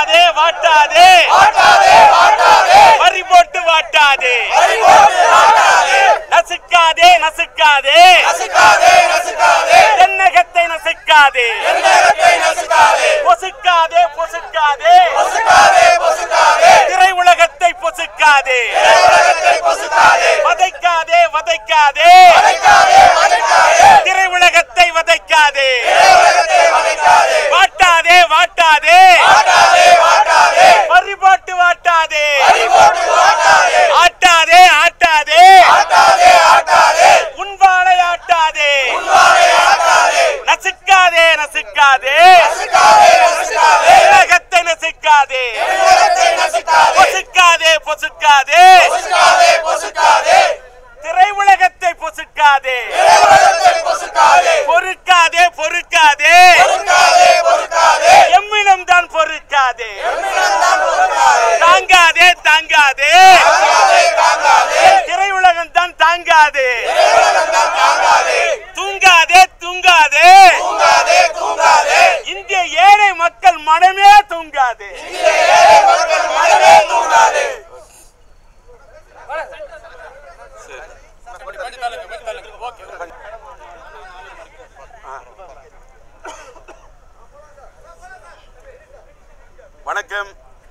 வாட்டாதே வாட்டாதே வரி போட்டு வாட்டாதே நசுக்காதே நசுக்காதே தென்னகத்தை நசுக்காதே பொசுக்காதே பொசுக்காதே திரை உலகத்தை பொசுக்காதே வதைக்காதே வதைக்காதே திரை உலகத்தை வதைக்காதே வாட்டாதே வாட்டாதே வரி போட்டு வாட்டாதே ஆட்டாதே ஆட்டாதே உன்வாளை ஆட்டாதே நசுக்காதே நசுக்காதே உலகத்தை நசுக்காதே பொசுக்காதே பொசுக்காதே திரை உலகத்தை பொசுக்காதே பொறுக்காதே பொறுக்காதே எம்மிடம் தான் பொறுக்காதே தாங்காதே தாங்காதே திரை உலகம் தான் தாங்காதே தூங்காதே தூங்காதே இந்திய ஏழை மக்கள் மனமே தூங்காதே வணக்கம்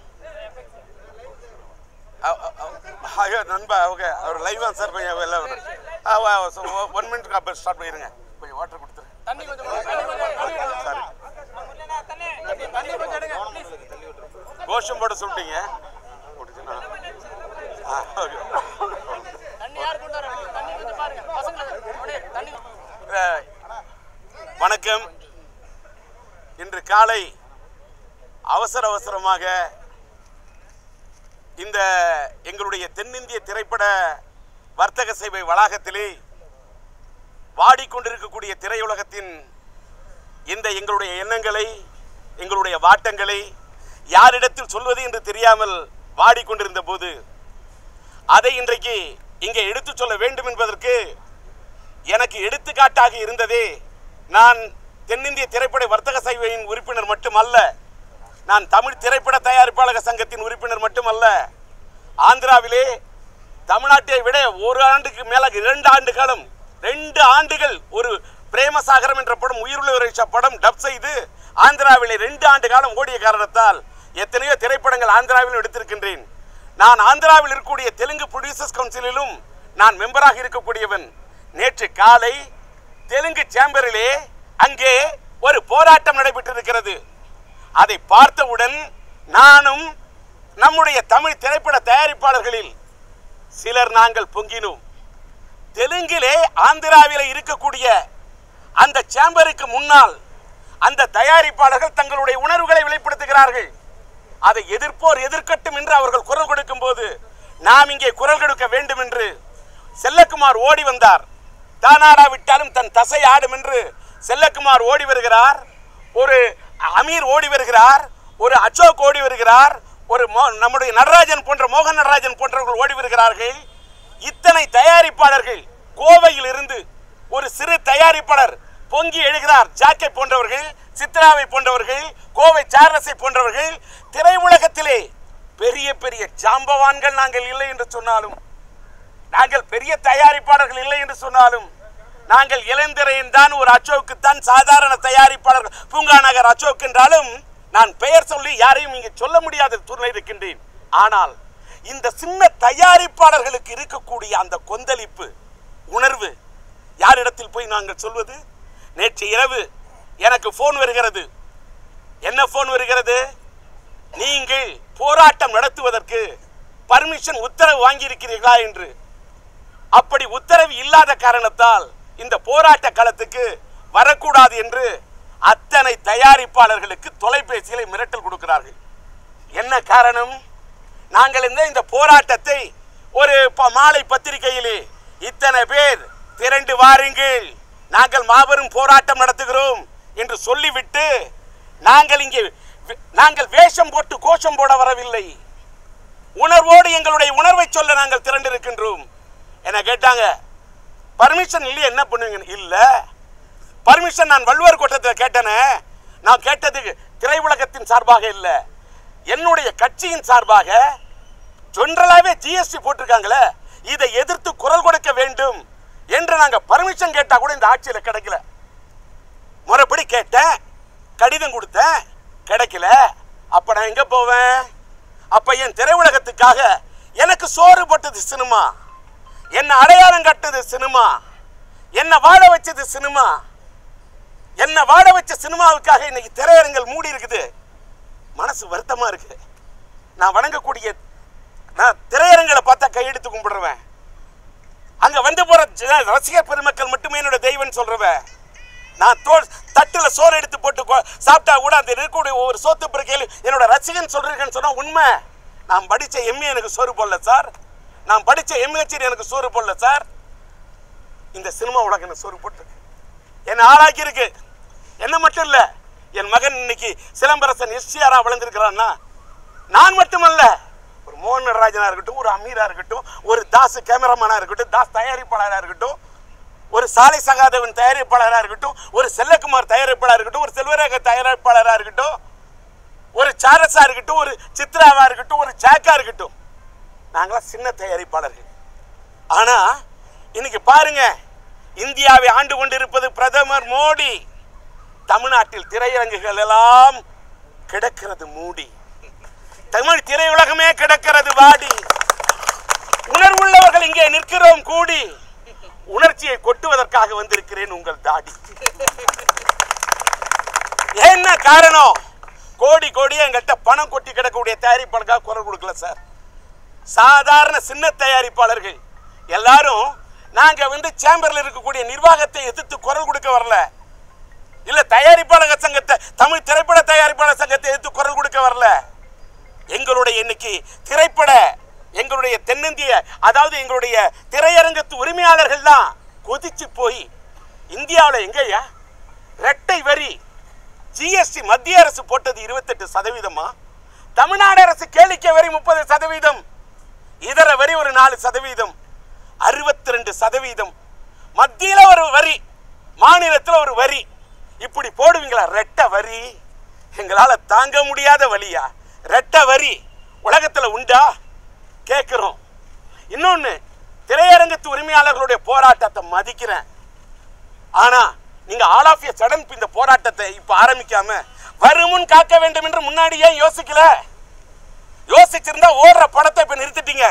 அ- அ- அ- ஐயோ நண்பா ஓகே அவர் லைவா சார் கொஞ்சம் வெளில ஒன் மினிட் அப்புறம் ஸ்டார்ட் பண்ணிடுங்க கொஞ்சம் வாட்டர் கொடுத்துரு சாரி கோஷம் போட சொல்லிட்டீங்க போட்டுச்சுன்னா ஆ ஓகே அஹ், வணக்கம் இன்று காலை அவசர அவசரமாக இந்த எங்களுடைய தென்னிந்திய திரைப்பட வர்த்தக சேவை வளாகத்திலே வாடிக்கொண்டிருக்கக்கூடிய திரையுலகத்தின் இந்த எங்களுடைய எண்ணங்களை எங்களுடைய வாட்டங்களை யாரிடத்தில் சொல்வது என்று தெரியாமல் வாடிக்கொண்டிருந்த போது அதை இன்றைக்கு இங்கே எடுத்துச் சொல்ல வேண்டும் என்பதற்கு எனக்கு எடுத்துக்காட்டாக இருந்ததே நான் தென்னிந்திய திரைப்பட வர்த்தக சேவையின் உறுப்பினர் மட்டுமல்ல நான் தமிழ் திரைப்பட தயாரிப்பாளர் சங்கத்தின் உறுப்பினர் மட்டுமல்ல ஆந்திராவிலே தமிழ்நாட்டை விட ஒரு ஆண்டுக்கு மேலாக இரண்டு ஆண்டு காலம் ரெண்டு ஆண்டுகள் ஒரு பிரேமசாகரம் என்ற படம் உயிருள்ள ஒரு படம் டப் செய்து ஆந்திராவிலே ரெண்டு ஆண்டு காலம் ஓடிய காரணத்தால் எத்தனையோ திரைப்படங்கள் ஆந்திராவிலும் எடுத்திருக்கின்றேன் நான் ஆந்திராவில் இருக்கக்கூடிய தெலுங்கு ப்ரொடியூசர்ஸ் கவுன்சிலிலும் நான் மெம்பராக இருக்கக்கூடியவன் நேற்று காலை தெலுங்கு சேம்பரிலே அங்கே ஒரு போராட்டம் நடைபெற்றிருக்கிறது அதை பார்த்தவுடன் நானும் நம்முடைய தமிழ் திரைப்பட தயாரிப்பாளர்களில் சிலர் நாங்கள் பொங்கினோம் தெலுங்கிலே ஆந்திராவிலே இருக்கக்கூடிய அந்த சேம்பருக்கு முன்னால் அந்த தயாரிப்பாளர்கள் தங்களுடைய உணர்வுகளை வெளிப்படுத்துகிறார்கள் அதை எதிர்ப்போர் எதிர்க்கட்டும் என்று அவர்கள் குரல் கொடுக்கும் போது நாம் இங்கே குரல் கொடுக்க வேண்டும் என்று செல்லக்குமார் ஓடி வந்தார் தானாடா விட்டாலும் தன் தசை ஆடும் என்று செல்லக்குமார் ஓடி வருகிறார் ஒரு அமீர் ஓடி வருகிறார் ஒரு அசோக் ஓடி வருகிறார் ஒரு மோ- நம்முடைய நடராஜன் போன்ற மோகன் நடராஜன் போன்றவர்கள் ஓடி வருகிறார்கள் இத்தனை தயாரிப்பாளர்கள் கோவையில் இருந்து ஒரு சிறு தயாரிப்பாளர் பொங்கி எழுகிறார் ஜாக்கை போன்றவர்கள் சித்ராவை போன்றவர்கள் கோவை சார்லஸை போன்றவர்கள் திரையுலகத்திலே பெரிய பெரிய ஜாம்பவான்கள் நாங்கள் இல்லை என்று சொன்னாலும் நாங்கள் பெரிய தயாரிப்பாளர்கள் இல்லை என்று சொன்னாலும் நாங்கள் இளந்திரையின் தான் ஒரு அச்சோக்கு தான் சாதாரண தயாரிப்பாளர்கள் பூங்கா நகர் அச்சோக் என்றாலும் நான் பெயர் சொல்லி யாரையும் இங்கே சொல்ல முடியாத சூழ்நிலை இருக்கின்றேன் ஆனால் இந்த சின்ன தயாரிப்பாளர்களுக்கு இருக்கக்கூடிய அந்த கொந்தளிப்பு உணர்வு யாரிடத்தில் போய் நாங்கள் சொல்வது நேற்று இரவு எனக்கு ஃபோன் வருகிறது என்ன ஃபோன் வருகிறது நீங்கள் போராட்டம் நடத்துவதற்கு பர்மிஷன் உத்தரவு வாங்கியிருக்கிறீர்களா என்று அப்படி உத்தரவு இல்லாத காரணத்தால் இந்த போராட்ட களத்துக்கு வரக்கூடாது என்று அத்தனை தயாரிப்பாளர்களுக்கு தொலைபேசிகளை மிரட்டல் கொடுக்கிறார்கள் என்ன காரணம் நாங்கள் இந்த இந்த போராட்டத்தை ஒரு ப- மாலை பத்திரிகையிலே இத்தனை பேர் திரண்டு வாருங்கள் நாங்கள் மாபெரும் போராட்டம் நடத்துகிறோம் என்று சொல்லிவிட்டு நாங்கள் இங்கே வே- நாங்கள் வேஷம் போட்டு கோஷம் போட வரவில்லை உணர்வோடு எங்களுடைய உணர்வை சொல்ல நாங்கள் திரண்டிருக்கின்றோம் என்ன கேட்டாங்க பர்மிஷன் இல்லையே என்ன பண்ணுவீங்க இல்ல பர்மிஷன் நான் வள்ளுவர் கோட்டத்தில் கேட்டேனே நான் கேட்டது திரையுலகத்தின் சார்பாக இல்லை என்னுடைய கட்சியின் சார்பாக ஜெனரலாவே ஜிஎஸ்டி போட்டிருக்காங்களே இதை எதிர்த்து குரல் கொடுக்க வேண்டும் என்று நாங்க பர்மிஷன் கேட்டா கூட இந்த ஆட்சியில கிடைக்கல முறைப்படி கேட்டேன் கடிதம் கொடுத்தேன் கிடைக்கல அப்ப நான் எங்க போவேன் அப்ப என் திரையுலகத்துக்காக எனக்கு சோறு போட்டது சினிமா என்ன அடையாளம் கட்டது சினிமா என்ன வாழ வச்சது சினிமா என்ன வாழ வச்ச சினிமாவுக்காக இன்னைக்கு திரையரங்கள் மூடி இருக்குது மனசு வருத்தமா இருக்கு நான் வணங்கக்கூடிய நான் திரையரங்களை பார்த்தா கையெடுத்து கும்பிடுறவன் அங்க வந்து போற ஜ- ரசிகர் பெருமக்கள் மட்டுமே என்னோட தெய்வம் சொல்றவன் நான் தோல் தட்டுல சோறு எடுத்து போட்டு கொ- சாப்பிட்டா கூட அந்த இருக்கக்கூடிய ஒவ்வொரு சோத்து பிறக்கையில் என்னோட ரசிகன் சொல்றீங்கன்னு சொன்னா உண்மை நான் படிச்ச எம்ஏ எனக்கு சோறு போடல சார் நான் படிச்ச எம்ஹெச்டி எனக்கு சோறு போடல சார் இந்த சினிமா உலகம் எனக்கு சோறு போட்டு என்னை ஆளாக்கி இருக்கு என்ன மட்டும் இல்ல என் மகன் இன்னைக்கு சிலம்பரசன் எஸ்டிஆரா வளர்ந்துருக்கிறான்னா நான் மட்டுமல்ல ஒரு மோகன் நடராஜனா இருக்கட்டும் ஒரு அமீரா இருக்கட்டும் ஒரு தாஸ் கேமராமேனா இருக்கட்டும் தாஸ் தயாரிப்பாளராக இருக்கட்டும் ஒரு சாலை சகாதேவன் தயாரிப்பாளராக இருக்கட்டும் ஒரு செல்லக்குமார் தயாரிப்பாளராக இருக்கட்டும் ஒரு செல்வரேக தயாரிப்பாளராக இருக்கட்டும் ஒரு சாரஸா இருக்கட்டும் ஒரு சித்ராவா இருக்கட்டும் ஒரு ஜாக்கா இருக்கட்டும் நாங்களாம் சின்ன தயாரிப்பாளர்கள் ஆனா இன்னைக்கு பாருங்க இந்தியாவை ஆண்டு கொண்டிருப்பது பிரதமர் மோடி தமிழ்நாட்டில் திரையரங்குகள் எல்லாம் கிடக்கிறது மூடி தமிழ் திரையுலகமே கிடக்கிறது வாடி உணர்வுள்ளவர்கள் இங்கே நிற்கிறோம் கூடி உணர்ச்சியை கொட்டுவதற்காக வந்திருக்கிறேன் உங்கள் தாடி என்ன காரணம் கோடி கோடியா எங்கள்கிட்ட பணம் கொட்டி கிடக்கக்கூடிய தயாரிப்பாளருக்காக குரல் கொடுக்கல சார் சாதாரண சின்ன தயாரிப்பாளர்கள் எல்லாரும் நாங்க வந்து சேம்பர்ல இருக்கக்கூடிய நிர்வாகத்தை எதிர்த்து குரல் கொடுக்க வரல இல்ல தயாரிப்பாளர் சங்கத்தை தமிழ் திரைப்பட தயாரிப்பாளர் சங்கத்தை எதிர்த்து குரல் கொடுக்க வரல எங்களுடைய இன்னைக்கு திரைப்பட எங்களுடைய தென்னிந்திய அதாவது எங்களுடைய திரையரங்கத்து உரிமையாளர்கள் தான் கொதிச்சு போய் இந்தியாவில் எங்கய்யா ரெட்டை வரி ஜிஎஸ்டி மத்திய அரசு போட்டது இருபத்தெட்டு சதவீதமா தமிழ்நாடு அரசு கேளிக்கை வரி முப்பது சதவீதம் இதர வரி ஒரு நாலு சதவீதம் அறுபத்தி ரெண்டு சதவீதம் மத்தியில ஒரு வரி மாநிலத்தில் ஒரு வரி இப்படி போடுவீங்களா ரெட்ட வரி எங்களால தாங்க முடியாத வழியா ரெட்ட வரி உலகத்துல உண்டா கேட்கிறோம் இன்னொன்னு திரையரங்கத்து உரிமையாளர்களுடைய போராட்டத்தை மதிக்கிறேன் ஆனா நீங்க ஆல் ஆஃப் சடன் இந்த போராட்டத்தை இப்ப ஆரம்பிக்காம வருமுன் காக்க வேண்டும் என்று முன்னாடியே யோசிக்கல யோசிச்சிருந்தா ஓடுற படத்தை இப்ப நிறுத்திட்டீங்க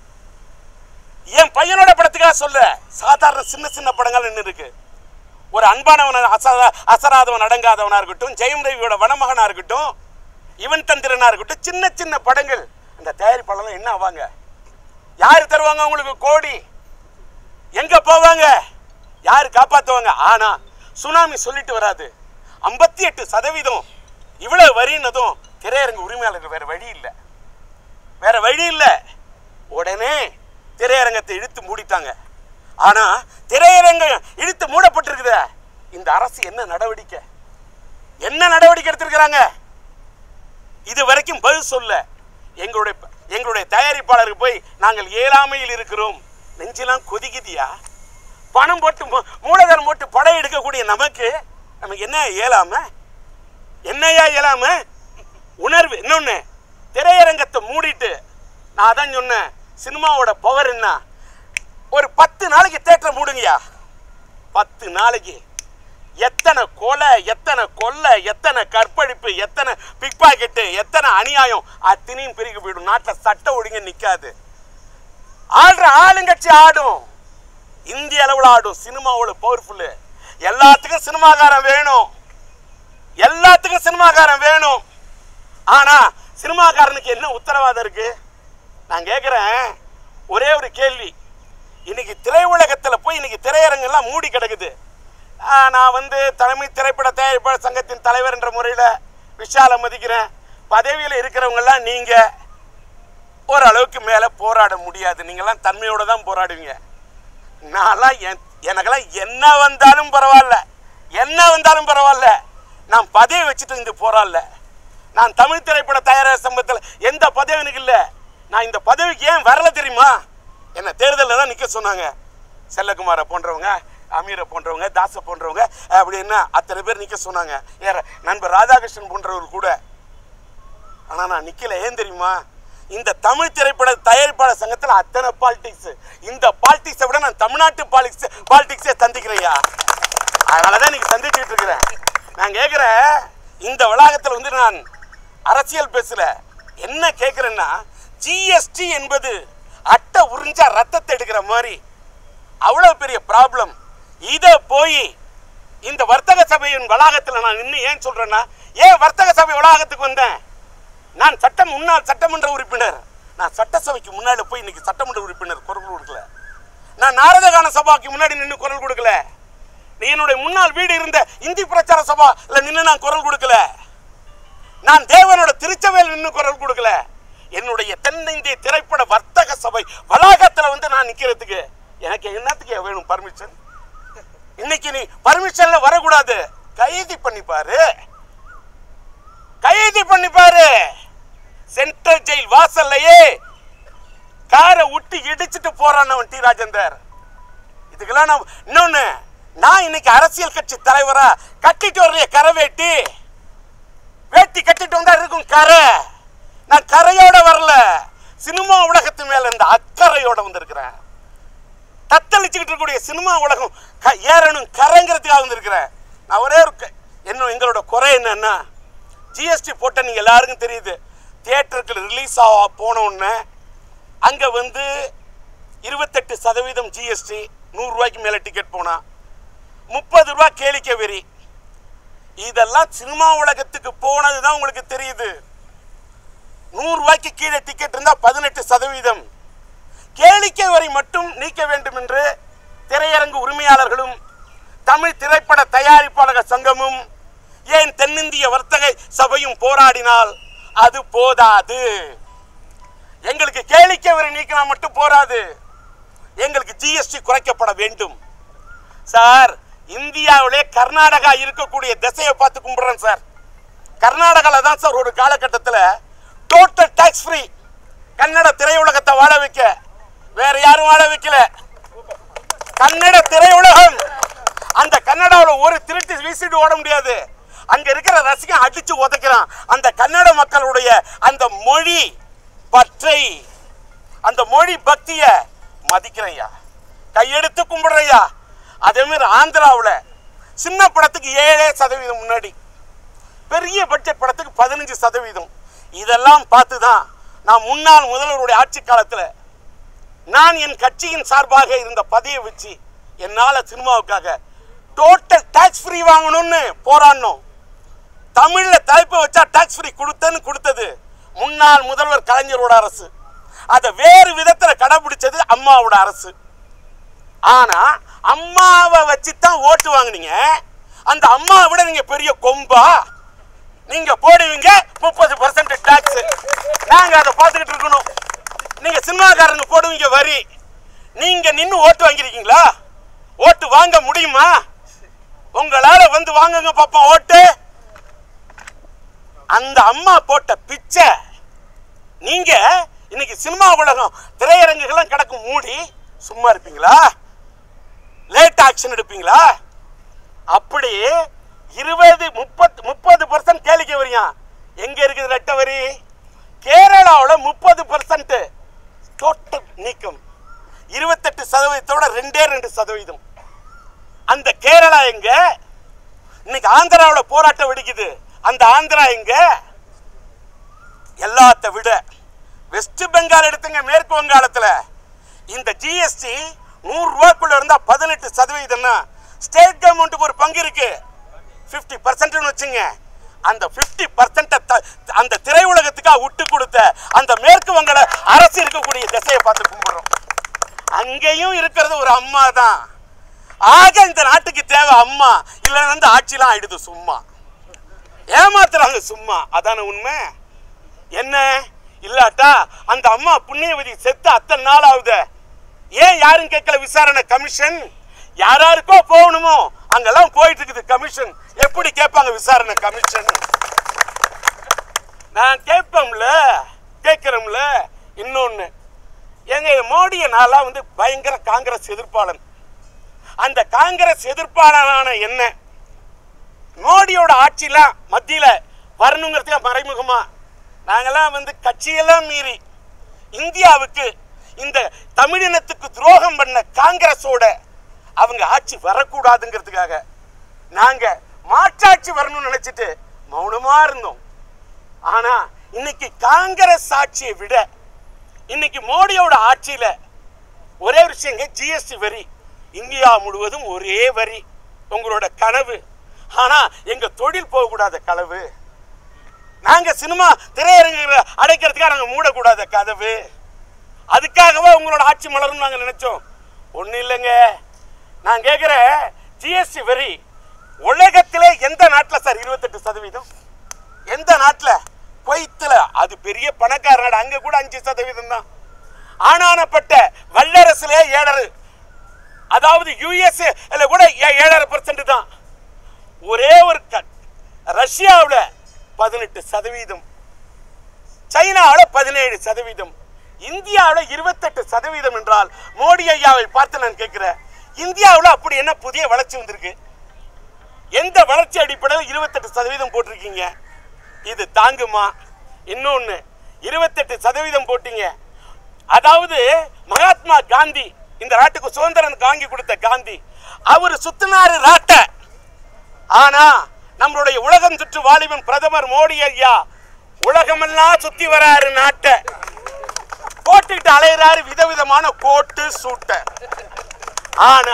என் பையனோட படத்துக்காக சொல்ல சாதாரண சின்ன சின்ன படங்கள் என்ன இருக்கு ஒரு அன்பானவன் அசரா அசராதவன் அடங்காதவனா இருக்கட்டும் ஜெயம் ரவியோட வனமகனா இருக்கட்டும் இவன் தந்திரனா இருக்கட்டும் சின்ன சின்ன படங்கள் அந்த தயாரிப்பாளர்லாம் என்ன ஆவாங்க யார் தருவாங்க உங்களுக்கு கோடி எங்க போவாங்க யார் காப்பாத்துவாங்க ஆனா சுனாமி சொல்லிட்டு வராது ஐம்பத்தி எட்டு சதவீதம் இவ்வளவு வரின்னதும் திரையரங்கு உரிமையாளர்கள் வேற வழி இல்லை வேற வழி இல்லை உடனே திரையரங்கத்தை இழுத்து மூடிட்டாங்க ஆனா திரையரங்கம் இழுத்து மூடப்பட்டிருக்குதே இந்த அரசு என்ன நடவடிக்கை என்ன நடவடிக்கை எடுத்திருக்கிறாங்க இது வரைக்கும் பதில் சொல்ல எங்களுடைய எங்களுடைய தயாரிப்பாளருக்கு போய் நாங்கள் இயலாமையில் இருக்கிறோம் நெஞ்செல்லாம் கொதிக்குதியா பணம் போட்டு மூ- மூலதனம் போட்டு படம் எடுக்கக்கூடிய நமக்கு நமக்கு என்ன இயலாம என்னையா இயலாம உணர்வு இன்னொன்னு திரையரங்கத்தை மூடிட்டு நான் அதான் சொன்னேன் சினிமாவோட பவர் என்ன ஒரு பத்து நாளைக்கு தேட்டரை மூடுங்கயா பத்து நாளைக்கு எத்தனை கொலை எத்தனை கொள்ளை எத்தனை கற்பழிப்பு எத்தனை பிக் பாக்கெட்டு எத்தனை அநியாயம் அத்தனையும் பிரிக்க போயிடும் நாட்டில் சட்ட ஒழுங்கு நிற்காது ஆடுற ஆளுங்கட்சி ஆடும் இந்திய அளவில் ஆடும் சினிமாவோட பவர்ஃபுல்லு எல்லாத்துக்கும் சினிமாக்காரன் வேணும் எல்லாத்துக்கும் சினிமாக்காரன் வேணும் ஆனா சினிமாக்காரனுக்கு என்ன உத்தரவாதம் இருக்கு நான் கேட்குறேன் ஒரே ஒரு கேள்வி இன்னைக்கு திரையுலகத்துல போய் இன்னைக்கு திரையரங்கெல்லாம் மூடி கிடக்குது ஆ, நான் வந்து தலைமை திரைப்பட தயாரிப்பாளர் சங்கத்தின் தலைவர் என்ற முறையில் விஷாலை மதிக்கிறேன் பதவியில் இருக்கிறவங்கெல்லாம் நீங்க ஓரளவுக்கு மேலே போராட முடியாது நீங்கெல்லாம் தன்மையோட தான் போராடுவீங்க நான்லாம் என் எனக்கெல்லாம் என்ன வந்தாலும் பரவாயில்ல என்ன வந்தாலும் பரவாயில்ல நான் பதவி வச்சுட்டு இங்க போராடல நான் தமிழ் திரைப்பட தயாரிப்பு சம்பத்தில் எந்த பதவி எனக்கு இல்லை நான் இந்த பதவிக்கு ஏன் வரல தெரியுமா என்னை தேர்தலில் தான் நிற்க சொன்னாங்க செல்லகுமாரை போன்றவங்க அமீரை போன்றவங்க தாச போன்றவங்க அப்படின்னா அத்தனை பேர் நிற்க சொன்னாங்க ஏற நண்பர் ராதாகிருஷ்ணன் போன்றவர் கூட ஆனா நான் நிக்கல ஏன் தெரியுமா இந்த தமிழ் திரைப்பட தயாரிப்பாளர் சங்கத்துல அத்தனை பாலிடிக்ஸ் இந்த பாலிடிக்ஸை விட நான் தமிழ்நாட்டு பாலிடிக்ஸ் பாலிடிக்ஸே சந்திக்கிறேயா அதனாலதான் நீங்க சந்திச்சுட்டு இருக்கிறேன் நான் கேட்கிறேன் இந்த வளாகத்தில் வந்து நான் அரசியல் பேசல என்ன கேட்கிறேன்னா ஜிஎஸ்டி என்பது அட்டை உறிஞ்சா ரத்தத்தை எடுக்கிற மாதிரி அவ்வளவு பெரிய ப்ராப்ளம் இதை போய் இந்த வர்த்தக சபையின் வளாகத்தில் நான் நின்று ஏன் சொல்றேன்னா ஏன் வர்த்தக சபை வளாகத்துக்கு வந்தேன் நான் சட்டம் முன்னாள் சட்டமன்ற உறுப்பினர் நான் சட்டசபைக்கு முன்னாடி போய் இன்னைக்கு சட்டமன்ற உறுப்பினர் குரல் கொடுக்கல நான் நாரதகான சபாக்கு முன்னாடி நின்று குரல் கொடுக்கல நீ என்னுடைய முன்னாள் வீடு இருந்த இந்தி பிரச்சார சபால நின்று நான் குரல் கொடுக்கல நான் தேவனோட திருச்சபையில் நின்று குரல் கொடுக்கல என்னுடைய தென்னிந்திய திரைப்பட வர்த்தக சபை வளாகத்துல வந்து நான் நிக்கிறதுக்கு எனக்கு என்னத்துக்கு வேணும் பர்மிஷன் இன்னைக்கு நீ பர்மிஷன்ல வரக்கூடாது கைது பண்ணி பாரு கைது பண்ணி பாரு சென்ட்ரல் ஜெயில் வாசல்லையே காரை விட்டு இடிச்சிட்டு போறான் அவன் டி ராஜேந்தர் இதுக்கெல்லாம் நான் இன்னொன்னு நான் இன்னைக்கு அரசியல் கட்சி தலைவரா கட்டிட்டு வரலையே கரை வேட்டி வேட்டி கட்டிட்டு வந்தா இருக்கும் கரை நான் கரையோட வரல சினிமா உலகத்து மேல இந்த அக்கறையோட வந்திருக்கிறேன் தத்தளிச்சுக்கிட்டு இருக்கக்கூடிய சினிமா உலகம் க- ஏறணும் கரைங்கிறதுக்காக வந்திருக்கிறேன் நான் ஒரே ஒரு க- என்ன எங்களோட குறை என்னன்னா ஜிஎஸ்டி போட்ட நீங்க எல்லாருக்கும் தெரியுது தியேட்டருக்கு ரிலீஸ் ஆக போன உடனே அங்க வந்து இருபத்தெட்டு சதவீதம் ஜிஎஸ்டி நூறுரூவாய்க்கு மேலே டிக்கெட் போனா முப்பது ரூபா கேளிக்கை வெறி இதெல்லாம் சினிமா உலகத்துக்கு போனது தான் உங்களுக்கு தெரியுது நூறு ரூபாய்க்கு கீழே டிக்கெட் இருந்தா பதினெட்டு சதவீதம் கேளிக்கை வரி மட்டும் நீக்க வேண்டும் என்று திரையரங்கு உரிமையாளர்களும் தமிழ் திரைப்பட தயாரிப்பாளர்கள் சங்கமும் ஏன் தென்னிந்திய வர்த்தக சபையும் போராடினால் அது போதாது எங்களுக்கு கேளிக்கை வரி நீக்கினா மட்டும் போராது எங்களுக்கு ஜிஎஸ்டி குறைக்கப்பட வேண்டும் சார் இந்தியாவிலே கர்நாடகா இருக்கக்கூடிய திசையை பார்த்து கும்பிடுறேன் சார் கர்நாடகாவில் தான் சார் ஒரு காலகட்டத்தில் டோட்டல் டாக்ஸ் ஃப்ரீ கன்னட திரையுலகத்தை வாழ வைக்க வேற யாரும் வாழ வைக்கல கன்னட திரையுலகம் அந்த கன்னடாவில் ஒரு திருட்டு வீசிட்டு ஓட முடியாது அங்க இருக்கிற ரசிகன் அடிச்சு உதைக்கிறான் அந்த கன்னட மக்களுடைய அந்த மொழி பற்றை அந்த மொழி பக்திய மதிக்கிறேன்யா கையெடுத்து கும்பிடுறையா அதே மாதிரி ஆந்திராவில் சின்ன படத்துக்கு ஏழே சதவீதம் முன்னாடி பெரிய பட்ஜெட் படத்துக்கு பதினஞ்சு சதவீதம் இதெல்லாம் பார்த்து தான் நான் முன்னாள் முதல்வருடைய ஆட்சி காலத்தில் நான் என் கட்சியின் சார்பாக இருந்த பதவியை வச்சு என்னால் சினிமாவுக்காக டோட்டல் டாக்ஸ் ஃப்ரீ வாங்கணும்னு போராடணும் தமிழில் தலைப்பை வச்சா டாக்ஸ் ஃப்ரீ கொடுத்தேன்னு கொடுத்தது முன்னாள் முதல்வர் கலைஞரோட அரசு அதை வேறு விதத்தில் கடைபிடிச்சது அம்மாவோட அரசு ஆனா அம்மாவை வச்சு தான் ஓட்டு வாங்குனீங்க அந்த அம்மாவை விட நீங்க பெரிய கொம்பா நீங்க போடுவீங்க முப்பது பர்சன்ட் டாக்ஸ் நாங்க அதை பார்த்துக்கிட்டு இருக்கணும் நீங்க சினிமாக்காரங்க போடுவீங்க வரி நீங்க நின்னு ஓட்டு வாங்கிருக்கீங்களா ஓட்டு வாங்க முடியுமா உங்களால வந்து வாங்குங்க பாப்போம் ஓட்டு அந்த அம்மா போட்ட பிச்சை நீங்க இன்னைக்கு சினிமா உலகம் திரையரங்குகள்லாம் கிடக்கும் மூடி சும்மா இருப்பீங்களா லேட் ஆக்ஷன் எடுப்பீங்களா அப்படி இருபது முப்பது முப்பது பர்சன்ட் கேளிக்கை வரியாம் எங்க இருக்குது ரெட்ட வரி கேரளாவில் முப்பது பர்சன்ட் டோட்டல் நீக்கம் இருபத்தெட்டு சதவீதத்தோட ரெண்டே ரெண்டு சதவீதம் அந்த கேரளா எங்க இன்னைக்கு ஆந்திராவில் போராட்டம் வெடிக்குது அந்த ஆந்திரா எங்க எல்லாத்த விட வெஸ்ட் பெங்கால் எடுத்துங்க மேற்கு வங்காளத்துல இந்த ஜிஎஸ்டி நூறு ரூபாய்க்குள்ள இருந்தா பதினெட்டு சதவீதம்னா ஸ்டேட் கவர்மெண்ட்டுக்கு ஒரு பங்கு இருக்கு 50% பர்சன்ட்னு வச்சுங்க அந்த 50% பர்சன்ட் அந்த திரையுலகத்துக்காக விட்டு கொடுத்த அந்த மேற்கு வங்காள அரசு இருக்கக்கூடிய திசையை பார்த்து கும்பிடுறோம் அங்கேயும் இருக்கிறது ஒரு அம்மா தான் ஆக இந்த நாட்டுக்கு தேவை அம்மா இல்லைன்னா வந்து ஆட்சிலாம் ஆயிடுது சும்மா ஏமாத்துறாங்க சும்மா அதான உண்மை என்ன இல்லாட்டா அந்த அம்மா புண்ணியவதி செத்து அத்தனை நாள் ஆகுது ஏன் யாரும் கேட்கல விசாரணை கமிஷன் யாராருக்கோ போகணுமோ அங்கெல்லாம் போயிட்டு இருக்குது கமிஷன் எப்படி கேட்பாங்க விசாரணை கமிஷன் நான் கேட்போம்ல கேட்கிறோம்ல இன்னொன்னு எங்க மோடியை நான்லாம் வந்து பயங்கர காங்கிரஸ் எதிர்ப்பாளன் அந்த காங்கிரஸ் எதிர்ப்பாளரான என்ன மோடியோட ஆட்சியில மத்தியில வரணுங்கிறதுக்கு மறைமுகமா நாங்கெல்லாம் வந்து கட்சியெல்லாம் மீறி இந்தியாவுக்கு இந்த தமிழினத்துக்கு துரோகம் பண்ண காங்கிரஸோட அவங்க ஆட்சி வரக்கூடாதுங்கிறதுக்காக நாங்க மாற்றாட்சி வரணும்னு நினைச்சிட்டு மௌனமா இருந்தோம் ஆனா இன்னைக்கு காங்கிரஸ் ஆட்சியை விட இன்னைக்கு மோடியோட ஆட்சியில ஒரே ஒரு விஷயங்க ஜிஎஸ்டி வரி இந்தியா முழுவதும் ஒரே வரி உங்களோட கனவு ஆனா எங்க தொழில் போகக்கூடாத கனவு நாங்க சினிமா திரையரங்குகளை அடைக்கிறதுக்காக நாங்க மூடக்கூடாத கதவு அதுக்காகவே உங்களோட ஆட்சி மலரும் நாங்க நினைச்சோம் ஒண்ணும் இல்லைங்க நான் கேட்கிறேன் ஜிஎஸ்டி வரி உலகத்திலே எந்த நாட்டில் சார் இருபத்தெட்டு சதவீதம் எந்த நாட்டில் குவைத்தில் அது பெரிய பணக்கார நாடு அங்க கூட அஞ்சு சதவீதம் தான் ஆனானப்பட்ட வல்லரசுலே ஏழரை அதாவது யுஎஸ் கூட ஏ- ஏழரை பர்சன்ட் தான் ஒரே ஒரு க ரஷ்யாவில் பதினெட்டு சதவீதம் சைனாவில் பதினேழு சதவீதம் இந்தியாவில் இருபத்தெட்டு சதவீதம் என்றால் மோடி ஐயாவை பார்த்து நான் கேட்கிறேன் இந்தியாவில் அப்படி என்ன புதிய வளர்ச்சி வந்திருக்கு எந்த வளர்ச்சி அடிப்படையில் இருபத்தெட்டு சதவீதம் போட்டிருக்கீங்க இது தாங்குமா இன்னொன்று இருபத்தெட்டு சதவீதம் போட்டீங்க அதாவது மகாத்மா காந்தி இந்த நாட்டுக்கு சுதந்திரம் வாங்கி கொடுத்த காந்தி அவர் சுத்தினாரு ராட்டை ஆனா நம்மளுடைய உலகம் சுற்று வாலிபன் பிரதமர் மோடி ஐயா உலகமெல்லாம் சுத்தி வராரு நாட்டை போட்டுக்கிட்டு அலையிறாரு விதவிதமான கோட்டு சூட்டை ஆனா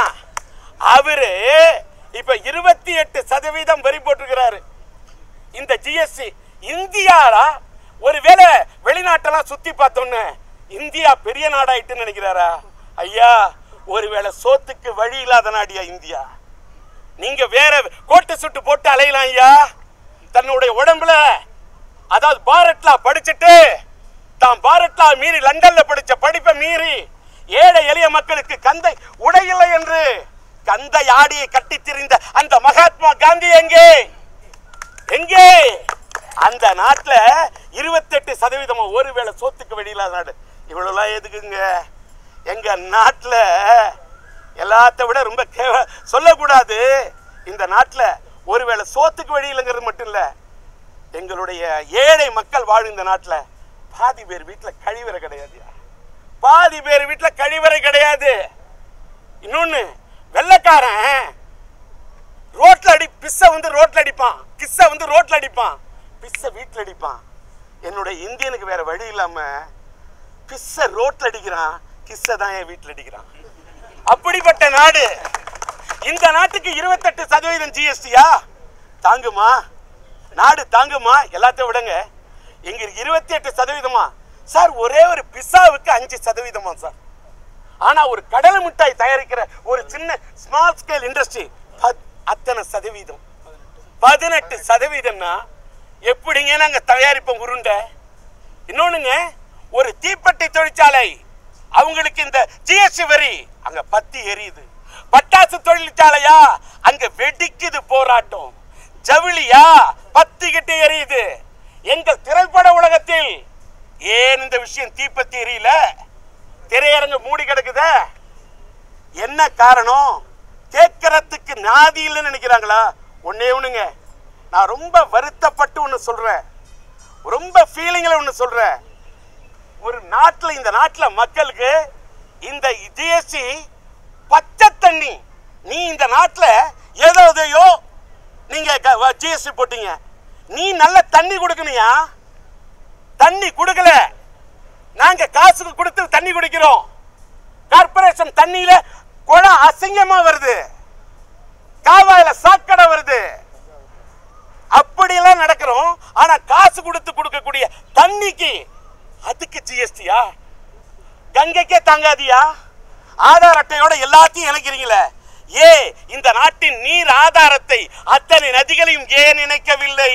அவரு இப்ப இருபத்தி எட்டு சதவீதம் வரி போட்டிருக்கிறாரு இந்த ஜிஎஸ்டி இந்தியால ஒருவேளை வெளிநாட்டெல்லாம் சுத்தி பார்த்தோன்னு இந்தியா பெரிய நாடாயிட்டுன்னு நினைக்கிறாரா ஐயா ஒருவேளை சோத்துக்கு வழி இல்லாத நாடியா இந்தியா நீங்க வேற கோட்டு சுட்டு போட்டு அலையலாம் ஐயா தன்னுடைய உடம்புல அதாவது பாரட்லா படிச்சுட்டு தான் பாரட்லா மீறி லண்டன்ல படிச்ச படிப்பை மீறி ஏழை எளிய மக்களுக்கு கந்தை உடையில்லை என்று கந்தை ஆடியை கட்டி திரிந்த அந்த மகாத்மா காந்தி எங்கே எங்கே அந்த நாட்டுல இருபத்தெட்டு சதவீதமா ஒருவேளை சோத்துக்கு வெளியில்லாத நாடு இவ்வளவுலாம் எதுக்குங்க எங்க நாட்டுல எல்லாத்த விட ரொம்ப கேவ சொல்லக்கூடாது இந்த நாட்டுல ஒருவேளை சோத்துக்கு வெளியிலங்கிறது மட்டும் இல்ல எங்களுடைய ஏழை மக்கள் வாழும் இந்த நாட்டுல பாதி பேர் வீட்டுல கழிவறை கிடையாதுயா பாதி பேர் வீட்டுல கழிவறை கிடையாது இன்னொன்னு வெள்ளைக்காரன் ரோட்ல அடி பிஸ்ஸ வந்து ரோட்ல அடிப்பான் கிஸ்ஸ வந்து ரோட்ல அடிப்பான் பிஸ்ஸ வீட்ல அடிப்பான் என்னோட இந்தியனுக்கு வேற வழி இல்லாம பிஸ்ஸ ரோட்ல அடிக்கிறான் கிஸ்ஸ தான் என் வீட்ல அடிக்கிறான் அப்படிப்பட்ட நாடு இந்த நாட்டுக்கு இருபத்தெட்டு சதவீதம் ஜிஎஸ்டியா தாங்குமா நாடு தாங்குமா எல்லாத்தையும் விடுங்க இங்க இருபத்தி எட்டு சதவீதமா சார் ஒரே ஒரு பிஸ்ஸாவுக்கு அஞ்சு சதவீதமா சார் ஆனா ஒரு கடலை மிட்டாய் தயாரிக்கிற ஒரு சின்ன ஸ்மால் ஸ்கேல் இண்டஸ்ட்ரி அத்தனை சதவீதம் பதினெட்டு சதவீதம்னா எப்படிங்க நாங்க தயாரிப்போம் உருண்டை இன்னொன்னுங்க ஒரு தீப்பெட்டி தொழிற்சாலை அவங்களுக்கு இந்த ஜிஎஸ்டி வரி அங்க பத்தி எரியுது பட்டாசு தொழிற்சாலையா அங்க வெடிக்குது போராட்டம் ஜவுளியா பத்திக்கிட்டு எரியுது எங்கள் திரைப்பட உலகத்தில் ஏன் இந்த விஷயம் தீப்பத்தி எரியல திரையரங்கு மூடி கிடக்குதே என்ன காரணம் கேட்கறதுக்கு நாதி இல்லைன்னு நினைக்கிறாங்களா ஒன்னே ஒண்ணுங்க நான் ரொம்ப வருத்தப்பட்டு ஒன்று சொல்றேன் ரொம்ப ஃபீலிங்கில் ஒன்று சொல்றேன் ஒரு நாட்டில் இந்த நாட்டில் மக்களுக்கு இந்த ஜிஎஸ்டி பச்சை தண்ணி நீ இந்த நாட்டில் ஏதோ எதையோ நீங்க ஜிஎஸ்டி போட்டீங்க நீ நல்ல தண்ணி கொடுக்கணுயா தண்ணி கொடுக்கல நாங்க காசுக்கு கொடுத்து தண்ணி குடிக்கிறோம் கார்பரேஷன் தண்ணியில குளம் அசிங்கமா வருது காவாயில சாக்கடை வருது அப்படியெல்லாம் நடக்கிறோம் ஆனா காசு கொடுத்து கொடுக்கக்கூடிய தண்ணிக்கு அதுக்கு ஜிஎஸ்டியா கங்கைக்கே தாங்காதியா ஆதார் அட்டையோட எல்லாத்தையும் இணைக்கிறீங்களே ஏ இந்த நாட்டின் நீர் ஆதாரத்தை அத்தனை நதிகளையும் ஏன் இணைக்கவில்லை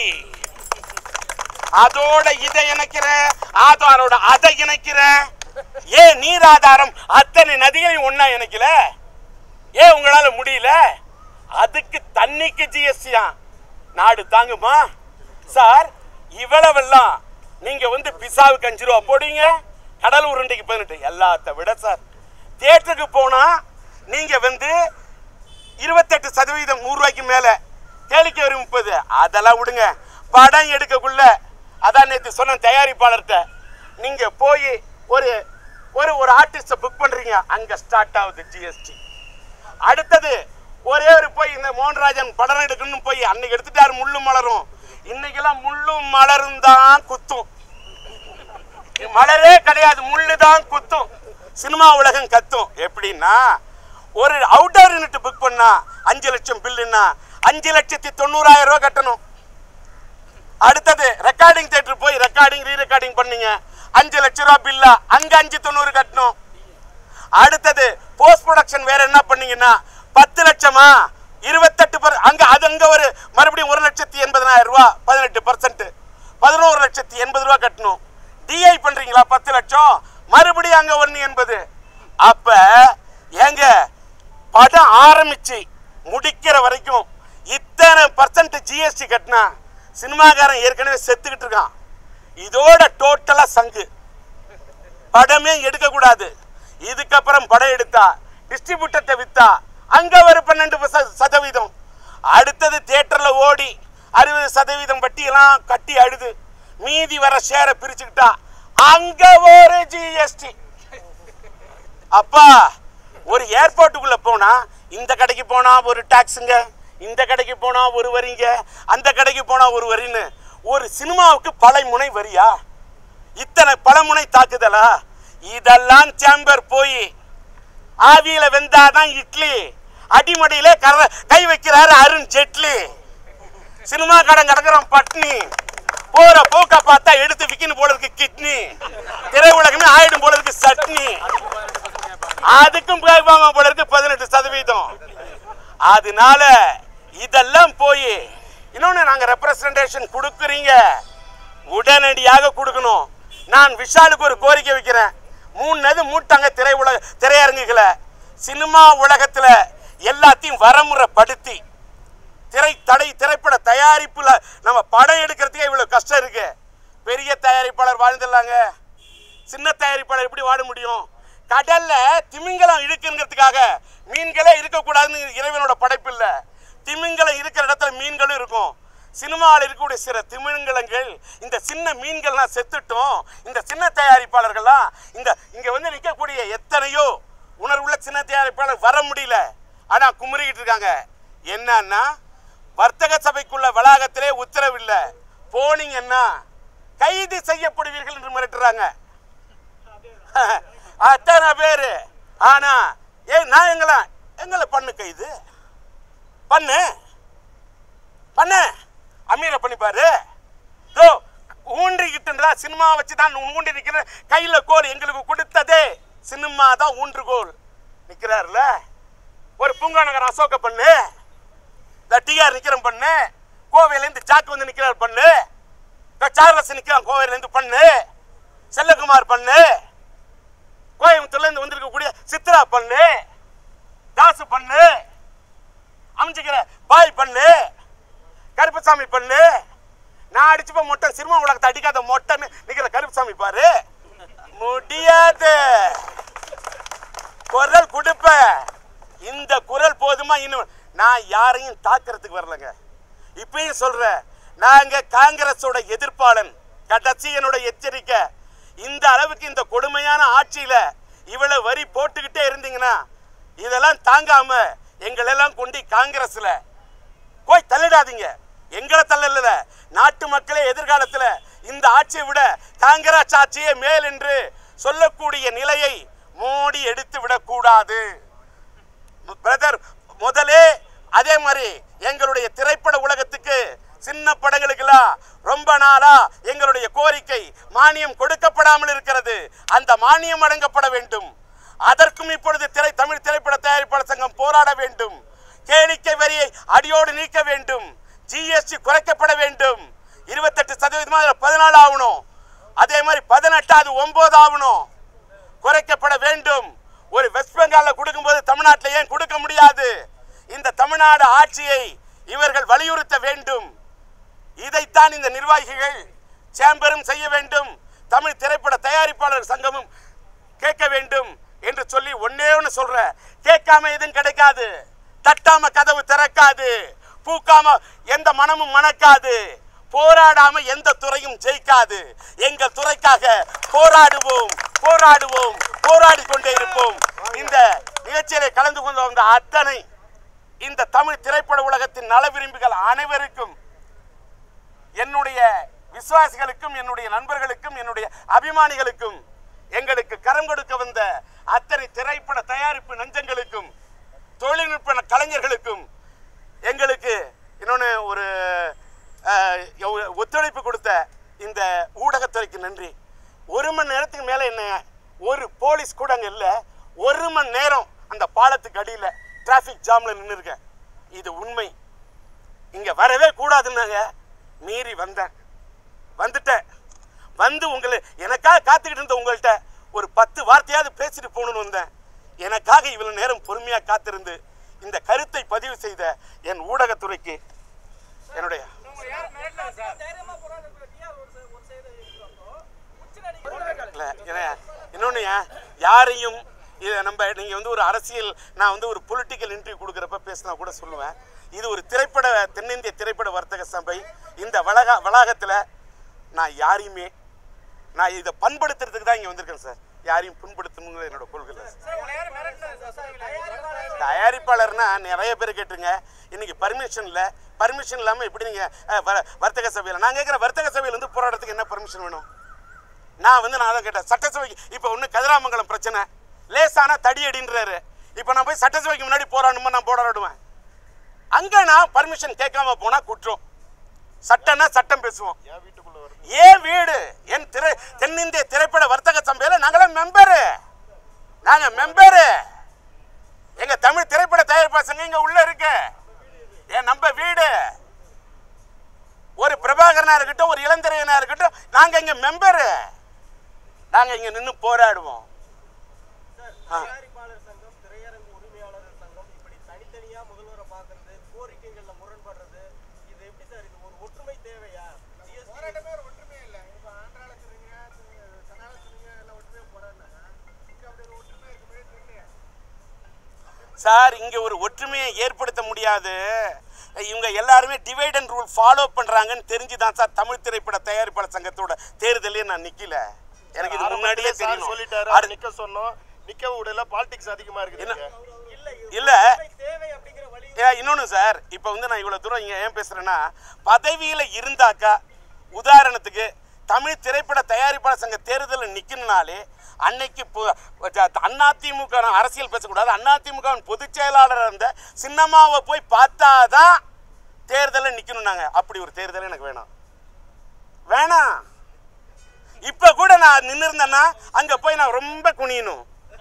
அதோட இதை இணைக்கிற ஆதாரோட அதை இணைக்கிற ஏன் நீர் ஆதாரம் அத்தனை நதிகளையும் ஒண்ணா இணைக்கல ஏன் உங்களால முடியல அதுக்கு தண்ணிக்கு ஜிஎஸ்டியா நாடு தாங்குமா சார் இவ்வளவெல்லாம் நீங்க வந்து பிசாவுக்கு அஞ்சு ரூபா போடுவீங்க கடல் உருண்டைக்கு பதினெட்டு எல்லாத்த விட சார் தியேட்டருக்கு போனா நீங்க வந்து இருபத்தெட்டு சதவீதம் நூறு ரூபாய்க்கு மேல கேளிக்கை வரி முப்பது அதெல்லாம் விடுங்க படம் எடுக்கக்குள்ள அதான் நேற்று சொன்ன தயாரிப்பாளர்கிட்ட நீங்க போய் ஒரு ஒரு ஒரு ஆர்டிஸ்ட புக் பண்றீங்க அங்க ஸ்டார்ட் ஆகுது ஜிஎஸ்டி அடுத்தது ஒரே ஒரு போய் இந்த மோகன்ராஜன் படம் எடுக்கணும்னு போய் அன்னைக்கு எடுத்துட்டாரு முள்ளும் மலரும் இன்னைக்கெல்லாம் முள்ளும் மலரும் தான் குத்தும் மலரே கிடையாது முள்ளு தான் குத்தும் சினிமா உலகம் கத்தும் எப்படின்னா ஒரு அவுட்டர் யூனிட் புக் பண்ணா அஞ்சு லட்சம் பில்லுன்னா அஞ்சு லட்சத்தி தொண்ணூறாயிரம் ரூபாய் கட்டணும் அடுத்தது ரெக்கார்டிங் தேட்டர் போய் ரெக்கார்டிங் ரீ ரெக்கார்டிங் பண்ணீங்க அஞ்சு லட்ச ரூபா பில்லா அங்க அஞ்சு தொண்ணூறு கட்டணும் அடுத்தது போஸ்ட் ப்ரொடக்ஷன் வேற என்ன பண்ணீங்கன்னா பத்து லட்சமா இருபத்தெட்டு பர் அங்க அது அங்க ஒரு மறுபடியும் ஒரு லட்சத்தி எண்பதனாயிரம் ரூபா பதினெட்டு பர்சன்ட் பதினோரு லட்சத்தி எண்பது ரூபா கட்டணும் டிஐ பண்றீங்களா பத்து லட்சம் மறுபடியும் அங்க ஒன்று எண்பது அப்ப ஏங்க படம் ஆரம்பிச்சு முடிக்கிற வரைக்கும் இத்தனை பர்சன்ட் ஜிஎஸ்டி கட்டினா சினிமாக்காரன் ஏற்கனவே செத்துக்கிட்டு இருக்கான் இதோட டோட்டலா சங்கு படமே எடுக்க கூடாது இதுக்கப்புறம் படம் எடுத்தா டிஸ்ட்ரிபியூட்டர்ட்ட வித்தா அங்க ஒரு பன்னெண்டு பர்ச- சதவீதம் அடுத்தது தியேட்டர்ல ஓடி அறுபது சதவீதம் வட்டியெல்லாம் கட்டி அழுது மீதி வர ஷேரை பிரிச்சுக்கிட்டா அங்க ஒரு ஜிஎஸ்டி அப்பா ஒரு ஏர்போர்ட்டுக்குள்ள போனா இந்த கடைக்கு போனா ஒரு டாக்ஸுங்க இந்த கடைக்கு போனா ஒரு வரிங்க அந்த கடைக்கு போனா ஒரு வரின்னு ஒரு சினிமாவுக்கு பலைமுனை வரியா இத்தனை பலமுனை தாக்குதலா இதெல்லாம் சேம்பர் போய் ஆவியில வெந்தாதான் இட்லி அடிமடியில கர கை வைக்கிறாரு அருண் ஜெட்லி சினிமா கடன் கிடக்குறான் பட்னி போற போக்க பார்த்தா எடுத்து விக்கணும் போல இருக்கு கிட்னி திரையுலகமே ஆயிடும் போல இருக்கு சட்னி அதுக்கும் கேட்பாங்க போல இருக்கு பதினெட்டு சதவீதம் அதனால இதெல்லாம் போய் இன்னொன்னு நாங்க ரெப்ரசன்டேஷன் கொடுக்குறீங்க உடனடியாக கொடுக்கணும் நான் விஷாலுக்கு ஒரு கோரிக்கை வைக்கிறேன் மூணுனது மூட்டாங்க திரை உலக திரையரங்குகளை சினிமா உலகத்துல எல்லாத்தையும் வரமுறைப்படுத்தி திரை தடை திரைப்பட தயாரிப்புல நம்ம படம் எடுக்கிறதுக்கே இவ்வளவு கஷ்டம் இருக்கு பெரிய தயாரிப்பாளர் வாழ்ந்துடலாங்க சின்ன தயாரிப்பாளர் எப்படி வாழ முடியும் கடல்ல திமிங்கலம் இழுக்குங்கிறதுக்காக மீன்களே இருக்கக்கூடாதுன்னு இறைவனோட படைப்பு இல்ல திமிங்கலம் இருக்கிற இடத்துல மீன்களும் இருக்கும் சினிமாவில் இருக்கக்கூடிய சில திமிங்கலங்கள் இந்த சின்ன மீன்கள்லாம் செத்துட்டோம் இந்த சின்ன தயாரிப்பாளர்கள்லாம் இந்த இங்க வந்து நிற்கக்கூடிய எத்தனையோ உணர்வுள்ள சின்ன தயாரிப்பாளர் வர முடியல ஆனா குமுறிக்கிட்டு இருக்காங்க என்னன்னா வர்த்தக சபைக்குள்ள வளாகத்திலே உத்தரவில்லை போனீங்கன்னா கைது செய்யப்படுவீர்கள் என்று மிரட்டுறாங்க அத்தனை பேரு ஆனா ஏ நான் எங்களை எங்களை பண்ணு கைது பண்ணு பண்ணு அமீரை பண்ணி பாரு இதோ ஊன்றிக்கிட்டு சினிமா வச்சு தான் ஊண்டி நிக்கிற கையில கோல் எங்களுக்கு கொடுத்ததே சினிமா தான் ஊன்றுகோல் நிக்கிறாருல ஒரு பூங்கா நகர் அசோக பண்ணு இந்த டிஆர் நிக்கிறோம் பண்ணு கோவையிலேருந்து ஜாக்கு வந்து நிக்கிறார் பண்ணு இந்த சார்லஸ் நிக்கிறான் கோவையிலேருந்து பண்ணு செல்லகுமார் பண்ணு கோயம்புத்தூர்ல இருந்து வந்திருக்கக்கூடிய சித்ரா பண்ணு தாசு பண்ணு அமைஞ்சுக்கிற பாய் பண்ணு கருப்பசாமி பண்ணு நான் அடிச்சுப்ப மொட்டை சினிமா உலகத்தை அடிக்காத மொட்டைன்னு நிக்கிற கருப்பசாமி பாரு முடியாது குரல் கொடுப்ப இந்த குரல் போதுமா இன்னும் நான் யாரையும் தாக்குறதுக்கு வரலங்க இப்பயும் சொல்றேன் நாங்க காங்கிரஸோட எதிர்ப்பாளன் கடைசி என்னோட எச்சரிக்கை இந்த அளவுக்கு இந்த கொடுமையான ஆட்சியில இவ்வளவு வரி போட்டுக்கிட்டே இருந்தீங்கன்னா இதெல்லாம் தாங்காம எங்களெல்லாம் கொண்டு காங்கிரஸ்ல போய் தள்ளிடாதீங்க எங்களை தள்ளல நாட்டு மக்களே எதிர்காலத்துல இந்த ஆட்சியை விட காங்கிரஸ் ஆட்சியே மேல் என்று சொல்லக்கூடிய நிலையை மோடி எடுத்து விடக்கூடாது பிரதர் முதலே அதே மாதிரி எங்களுடைய திரைப்பட உலகத்துக்கு சின்ன படங்களுக்கெல்லாம் ரொம்ப நாளா எங்களுடைய கோரிக்கை மானியம் கொடுக்கப்படாமல் இருக்கிறது அந்த மானியம் வழங்கப்பட வேண்டும் அதற்கும் இப்பொழுது திரை தமிழ் திரைப்பட தயாரிப்பாளர் சங்கம் போராட வேண்டும் கேளிக்கை வரியை அடியோடு நீக்க வேண்டும் ஜிஎஸ்டி குறைக்கப்பட வேண்டும் இருபத்தெட்டு சதவீதமா அதுல பதினாலு ஆகணும் அதே மாதிரி பதினெட்டாவது ஒன்பது ஆகணும் குறைக்கப்பட வேண்டும் ஒரு வெஸ்ட் பெங்கால்ல கொடுக்கும்போது தமிழ்நாட்டில் ஏன் கொடுக்க முடியாது இந்த தமிழ்நாடு ஆட்சியை இவர்கள் வலியுறுத்த வேண்டும் இதைத்தான் இந்த நிர்வாகிகள் சேம்பரும் செய்ய வேண்டும் தமிழ் திரைப்பட தயாரிப்பாளர் சங்கமும் கேட்க வேண்டும் என்று சொல்லி ஒன்னே ஒன்று சொல்றேன் கேட்காம எதுவும் கிடைக்காது தட்டாம கதவு திறக்காது பூக்காம எந்த மனமும் மணக்காது போராடாம எந்த துறையும் ஜெயிக்காது எங்கள் துறைக்காக போராடுவோம் போராடுவோம் போராடி கொண்டே இருப்போம் இந்த நிகழ்ச்சியிலே கலந்து கொண்டு வந்த அத்தனை இந்த தமிழ் திரைப்பட உலகத்தின் நல விரும்பிகள் அனைவருக்கும் என்னுடைய விசுவாசிகளுக்கும் என்னுடைய நண்பர்களுக்கும் என்னுடைய அபிமானிகளுக்கும் எங்களுக்கு கரம் கொடுக்க வந்த அத்தனை திரைப்பட தயாரிப்பு நெஞ்சங்களுக்கும் தொழில்நுட்ப கலைஞர்களுக்கும் எங்களுக்கு இன்னொன்று ஒரு அஹ், ஒ- ஒத்துழைப்பு கொடுத்த இந்த ஊடகத்துறைக்கு நன்றி ஒரு மணி நேரத்துக்கு மேலே என்ன ஒரு போலீஸ் கூட அங்கே இல்லை ஒரு மணி நேரம் அந்த பாலத்துக்கு அடியில் டிராஃபிக் ஜாமில் நின்றுருக்கேன் இது உண்மை இங்கே வரவே கூடாதுன்னாங்க மீறி வந்தேன் வந்துட்டேன் வந்து உங்களை எனக்காக காத்துக்கிட்டு இருந்த உங்கள்கிட்ட ஒரு பத்து வார்த்தையாவது பேசிட்டு போகணும்னு வந்தேன் எனக்காக இவ்வளவு நேரம் பொறுமையாக காத்திருந்து இந்த கருத்தை பதிவு செய்த என் ஊடகத்துறைக்கு என்னுடைய இல்லை ஏன்னா இன்னொன்று யாரையும் இதை நம்ம நீங்கள் வந்து ஒரு அரசியல் நான் வந்து ஒரு பொலிட்டிக்கல் இன்டர்வியூ கொடுக்குறப்ப பேசினா கூட சொல்லுவேன் இது ஒரு திரைப்பட தென்னிந்திய திரைப்பட வர்த்தக சபை இந்த வளாக வளாகத்தில் நான் யாரையுமே நான் இதை பண்படுத்துறதுக்கு தான் இங்கே வந்திருக்கேன் சார் யாரையும் புண்படுத்தணுங்கிற என்னோட கொள்கை இல்லை சார் தயாரிப்பாளர்னா நிறைய பேர் கேட்டுருங்க இன்னைக்கு பர்மிஷன் இல்லை பர்மிஷன் இல்லாமல் எப்படி நீங்கள் வர்த்தக சபையில் நான் கேட்குற வர்த்தக சபையில் வந்து போராட்டத்துக்கு என்ன பர்மிஷன் வேணும் நான் வந்து நான் தான் கேட்டேன் சட்டசபைக்கு இப்போ ஒன்று கதிராமங்கலம் பிரச்சனை லேசான தடி அடின்றாரு இப்போ நான் போய் சட்டசபைக்கு முன்னாடி போராடணுமா நான் போராடுவேன் அங்கே நான் பர்மிஷன் கேட்காம போனால் குற்றம் சட்டம்னா சட்டம் பேசுவோம் ஏன் வீடு என் திரை தென்னிந்திய திரைப்பட வர்த்தக சபையில் நாங்களாம் மெம்பரு நாங்க மெம்பரு எங்க தமிழ் திரைப்பட தயாரிப்பாளர் சங்கம் இங்க உள்ள இருக்கு என் நம்ம வீடு ஒரு பிரபாகரனா இருக்கட்டும் ஒரு இளந்திரையனா இருக்கட்டும் நாங்க இங்க மெம்பரு நாங்க இங்க நின்னு போராடுவோம் ஆ. தயாரிப்பாளர் சங்கம் திரையரங்கு உரிமையாளர் சங்கம் இப்படி தனித்தனியா முதல்வரை பார்க்கறது கோரிக்கைகள்ல முரண்படுறது இது எப்படி சார் இது ஒரு ஒற்றுமை தேவையா போராட்டமே ஒரு ஒற்றுமை இல்லை இப்போ ஆந்திரால சொல்றீங்க கர்நாடகா சொல்றீங்க எல்லாம் ஒற்றுமையா போராடினாங்க இங்க அப்படி ஒரு ஒற்றுமை இருக்க மாதிரி தெரியல சார் இங்க ஒரு ஒற்றுமையை ஏற்படுத்த முடியாது இவங்க எல்லாருமே டிவைட் அண்ட் ரூல் ஃபாலோ பண்றாங்கன்னு தெரிஞ்சு தான் சார் தமிழ் திரைப்பட தயாரிப்பாளர் சங்கத்தோட தேர்தலே நான் நிக்கல எனக்கு இது முன்னாடியே சார் தெரியணும் சொல்லிட்டாரு அடு- அவர் நிக்க சொன்னோம் நிக்க விடல பாலிடிக்ஸ் அதிகமா இருக்குது என்ன? இங்க. இல்ல இது இல்ல ஒற்றுமை தேவை அப்படிங்கிற வழி ஏன் இன்னொன்று சார் இப்போ வந்து நான் இவ்வளோ தூரம் இங்கே ஏன் பேசுகிறேன்னா பதவியில் இருந்தாக்கா உதாரணத்துக்கு தமிழ் திரைப்பட தயாரிப்பாளர் சங்க தேர்தலில் நிற்கணுனாலே அன்னைக்கு அதிமுக அரசியல் பேசக்கூடாது அதிமுக பொதுச் செயலாளர் இருந்த சின்னம்மாவை போய் பார்த்தாதான் தேர்தலில் நிற்கணும்னாங்க அப்படி ஒரு தேர்தல் எனக்கு வேணாம் வேணாம் இப்போ கூட நான் நின்று இருந்தேன்னா அங்கே போய் நான் ரொம்ப குனியணும்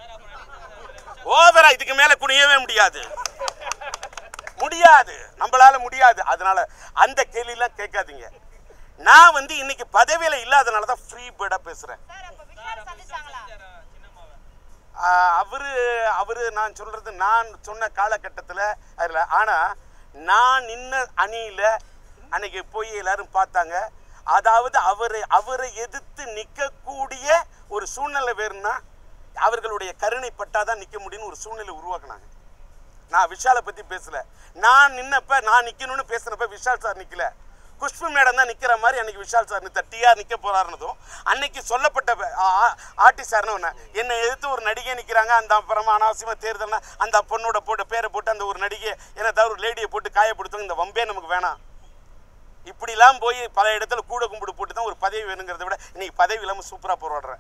ஓவரா இதுக்கு மேலே குனியவே முடியாது முடியாது நம்மளால முடியாது அதனால அந்த கேள்வியெல்லாம் கேட்காதீங்க நான் வந்து இன்னைக்கு பதவியில இல்லாதனால தான் ஃப்ரீ பேர்டா பேசுறேன் சார் அப்ப விஷால் சந்திச்சாங்களா ஆஹ் அவரு அவரு நான் சொல்றது நான் சொன்ன காலகட்டத்தில் அதில் ஆனால் நான் நின்ன அணியில் அன்னைக்கு போய் எல்லாரும் பார்த்தாங்க அதாவது அவரை அவரை எதிர்த்து நிற்கக்கூடிய ஒரு சூழ்நிலை வேணும்னா அவர்களுடைய கருணை பட்டாதான் நிற்க முடியும்னு ஒரு சூழ்நிலை உருவாக்குனாங்க நான் விஷாலை பற்றி பேசல நான் நின்னப்ப நான் நிற்கணும்னு பேசினப்ப விஷால் சார் நிற்கல குஷ்பு மேடம் தான் நிற்கிற மாதிரி அன்னைக்கு விஷால் சார் நித்த டிஆர் நிற்க போறாருனதும் அன்னைக்கு சொல்லப்பட்ட ஆர்டி சார்னு ஒன்று என்னை எதிர்த்து ஒரு நடிகை நிற்கிறாங்க அந்த அப்புறமா அனாவசியமாக தேர்தல்னா அந்த பொண்ணோட போட்டு பேரை போட்டு அந்த ஒரு நடிகை என்ன தவிர ஒரு லேடியை போட்டு காயப்படுத்தும் இந்த வம்பே நமக்கு வேணாம் இப்படிலாம் போய் பல இடத்துல கூட கும்பிடு போட்டு தான் ஒரு பதவி வேணுங்கிறத விட இன்னைக்கு பதவி இல்லாமல் சூப்பராக போராடுறேன்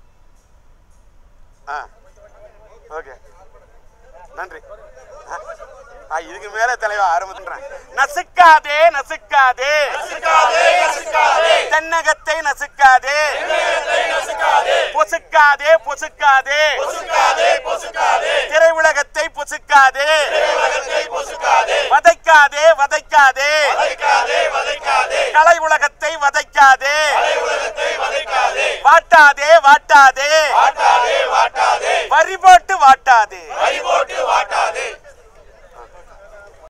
ஆ ஓகே நன்றி ஆ, ஆ, இதுக்கு மேல தலைவா ஆரம்பிக்கிறேன் நசுக்காதே நசுக்காதே தென்னகத்தை நசுக்காதே பொசுக்காதே பொசுக்காதே திரையுலகத்தை பொசுக்காதே வதைக்காதே வதைக்காதே கலை உலகத்தை வதைக்காதே வாட்டாதே வாட்டாதே வரி போட்டு வாட்டாதே